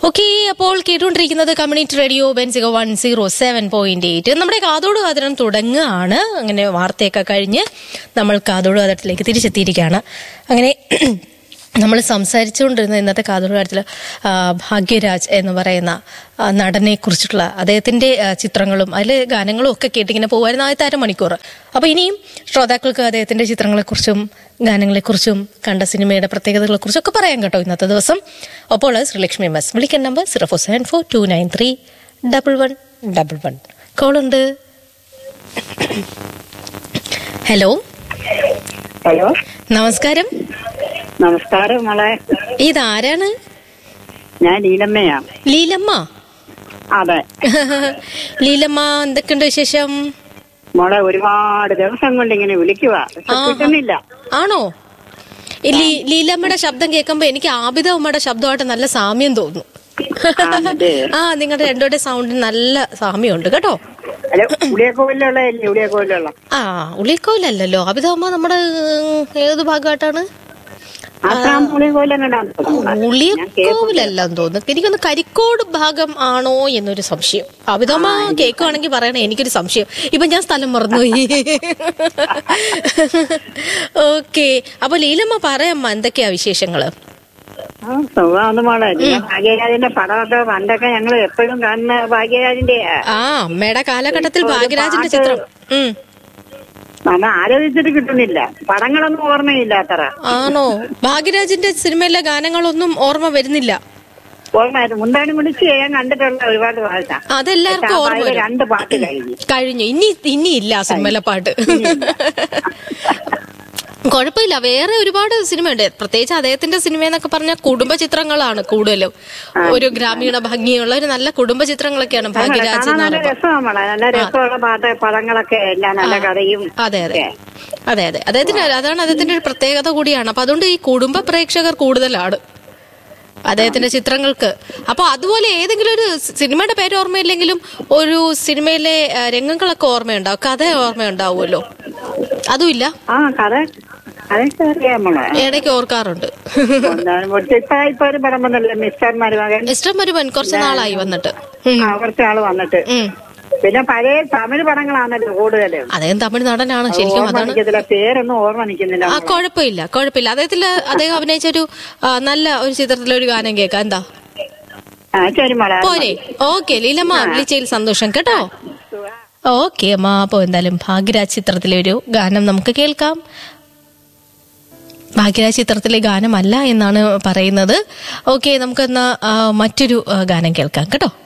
Okay അപ്പോൾ കേട്ടുകൊണ്ടിരിക്കുന്നത് community radio Benziger one zero seven point eight നമ്മുടെ കാതോട് കാതരം തുടങ്ങുകയാണ് അങ്ങനെ വാർത്തയൊക്കെ കഴിഞ്ഞ് നമ്മൾ കാതോട് കാതരത്തിലേക്ക് തിരിച്ചെത്തിയിരിക്കുകയാണ് അങ്ങനെ നമ്മൾ സംസാരിച്ചുകൊണ്ടിരുന്ന ഇന്നത്തെ കാതോട് കാര്യത്തിൽ ഭാഗ്യരാജ് എന്ന് പറയുന്ന ആ, നടനെ കുറിച്ചിട്ടുള്ള അദ്ദേഹത്തിന്റെ ആ, ചിത്രങ്ങളും അതിൽ ഗാനങ്ങളും ഒക്കെ കേട്ടിങ്ങനെ പോകുമായിരുന്നു ആദ്യത്തെ അരമണിക്കൂർ അപ്പൊ ഇനിയും ശ്രോതാക്കൾക്ക് അദ്ദേഹത്തിന്റെ ചിത്രങ്ങളെക്കുറിച്ചും ഗാനങ്ങളെക്കുറിച്ചും കണ്ട സിനിമയുടെ പ്രത്യേകതകളെക്കുറിച്ചും ഒക്കെ പറയാം കേട്ടോ ഇന്നത്തെ ദിവസം അപ്പോൾ ശ്രീലക്ഷ്മി എം എസ് വിളിക്കാൻ number zero four seven four two nine three double one double one കോളുണ്ട് ഹലോ ഹലോ നമസ്കാരം നമസ്കാരം മോളെ ഇതാരാണ് ഞാൻ ലീലമ്മയാ ലീലമ്മ അതെ ലീലമ്മ എന്തൊക്കെയുണ്ട് വിശേഷം മോളെ ഒരുപാട് ദിവസം കൊണ്ട് ഇങ്ങനെ വിളിക്കുക പക്ഷെ കിട്ടുന്നില്ല ആണോ ഈ ലീ- ലീലമ്മയുടെ ശബ്ദം കേൾക്കുമ്പോ എനിക്ക് ആബിദ ഉമ്മയുടെ ശബ്ദമായിട്ട് നല്ല സാമ്യം തോന്നുന്നു ആണല്ലേ? ആ നിങ്ങളുടെ രണ്ടുപേരുടെ സൗണ്ടിന് നല്ല സാമ്യമുണ്ട് കേട്ടോ അല്ല ഉളിയക്കോവിലുള്ള അല്ലേ ഉളിയക്കോവിലുള്ള ആ ഉളിക്കോലല്ലോ ആബിദ ഉമ്മ നമ്മുടെ ഉം, ഏത് ഭാഗമായിട്ടാണ് ആസാം ഉളിയക്കോവിലും കണ്ടാന്ന് തോന്നുന്നു. ഉളിയക്കോവിലല്ലെന്ന് തോന്നുന്നു എനിക്കൊന്ന് കരിക്കോട് ഭാഗം ആണോ എന്നൊരു സംശയം അബിതമ്മ കേൾക്കുവാണെങ്കിൽ പറയണേ എനിക്കൊരു സംശയം ഇപ്പൊ ഞാൻ സ്ഥലം മറന്നുപോയി ഓക്കെ അപ്പൊ ലീലമ്മ പറയാമ്മ എന്തൊക്കെയാ വിശേഷങ്ങള് ആ, സുഖമാണ് മോളെ പിന്നെ ഭാഗ്യരാജിന്റെ പടമൊക്കെ പണ്ടൊക്കെ ഞങ്ങൾ എപ്പോഴും കാണുന്ന ഭാഗ്യരാജിന്റെ ആ അമ്മയുടെ കാലഘട്ടത്തിൽ ഭാഗ്യരാജിന്റെ ചിത്രം ഉം നമ്മൾ ആലോചിച്ചിട്ട് കിട്ടുന്നില്ല പടങ്ങളൊന്നും ഓർമ്മയില്ല അത്ര ആണോ ഭാഗ്യരാജിന്റെ സിനിമയിലെ ഗാനങ്ങളൊന്നും ഓർമ്മ വരുന്നില്ല ഓർമ്മയായിരുന്നു മുന്താനും കുടിച്ച് ഞാൻ കണ്ടിട്ടുള്ള ഒരുപാട് ഭാഷ അതെല്ലാവർക്കും ഓർമ്മ വരും രണ്ട് പാട്ട് കഴിഞ്ഞു കഴിഞ്ഞു ഇനി ഇനി ഇല്ല ആ സിനിമയിലെ പാട്ട് കുഴപ്പമില്ല വേറെ ഒരുപാട് സിനിമയുണ്ട് പ്രത്യേകിച്ച് അദ്ദേഹത്തിന്റെ സിനിമ എന്നൊക്കെ പറഞ്ഞാൽ കുടുംബ ചിത്രങ്ങളാണ് കൂടുതലും ഒരു ഗ്രാമീണ ഭംഗിയുള്ള ഒരു നല്ല കുടുംബ ചിത്രങ്ങളൊക്കെയാണ് ഭാഗ്യരാജ് കാണാൻ എന്ന് നല്ല പറയുമ്പോൾ രസമാണ് നല്ല രസമുള്ള പാട്ട് പടങ്ങളൊക്കെ എല്ലാം നല്ല കഥയും അതെ അതെ അതെ അതെ അദ്ദേഹത്തിന് അതാണ് അദ്ദേഹത്തിന്റെ ഒരു പ്രത്യേകത കൂടിയാണ് അപ്പൊ അതുകൊണ്ട് ഈ കുടുംബ പ്രേക്ഷകർ കൂടുതലാണ് അദ്ദേഹത്തിന്റെ ചിത്രങ്ങൾക്ക് അപ്പൊ അതുപോലെ ഏതെങ്കിലും ഒരു സിനിമയുടെ പേര് ഓർമ്മയില്ലെങ്കിലും ഒരു സിനിമയിലെ ആ, രംഗങ്ങളൊക്കെ ഓർമ്മയുണ്ടാവും കഥ ഓർമ്മയുണ്ടാവുമല്ലോ അതുമില്ല ആ കഥ അതൊക്കെ അറിയാം മോളെ ഇടയ്ക്ക് ഓർക്കാറുണ്ട് എന്താണ് ഇപ്പൊ ഇപ്പൊ ഇപ്പൊ ഒരു പടം വന്നല്ലേ മിസ്റ്റർ മരുമകൻ ഇഷ്ടം വരുമൻ കുറച്ച് നാളായി വന്നിട്ട് ഉം. ആ കുറച്ച് ആള് വന്നിട്ട് ഉം. പിന്നെ പഴയ തമിഴ് പടങ്ങളാണല്ലോ കൂടുതലും അദ്ദേഹം തമിഴ് നടനാണ് ശരിക്കും ഓർമ്മ അതാണ് നിൽക്കത്തില്ല പേരൊന്നും ഓർമ്മ നിൽക്കുന്നില്ല ആ കുഴപ്പമില്ല കുഴപ്പമില്ല അദ്ദേഹത്തില് അദ്ദേഹം അഭിനയിച്ച ഒരു ആ, നല്ല ഒരു ചിത്രത്തിലെ ഒരു ഗാനം കേൾക്കാം എന്താ ആ ശരി മോളെ പോരെ ഓക്കെ ലീലമ്മ വിളിച്ചതിൽ സന്തോഷം കേട്ടോ ഓക്കെ അമ്മ അപ്പൊ എന്തായാലും ഭാഗ്യരാജ് ചിത്രത്തിലെ ഒരു ഗാനം നമുക്ക് കേൾക്കാം ഭാഗ്യരാജ് ചിത്രത്തിലെ ഗാനമല്ല എന്നാണ് പറയുന്നത് ഓക്കെ നമുക്കെന്നാ ആ, മറ്റൊരു ആ, ഗാനം കേൾക്കാം കേട്ടോ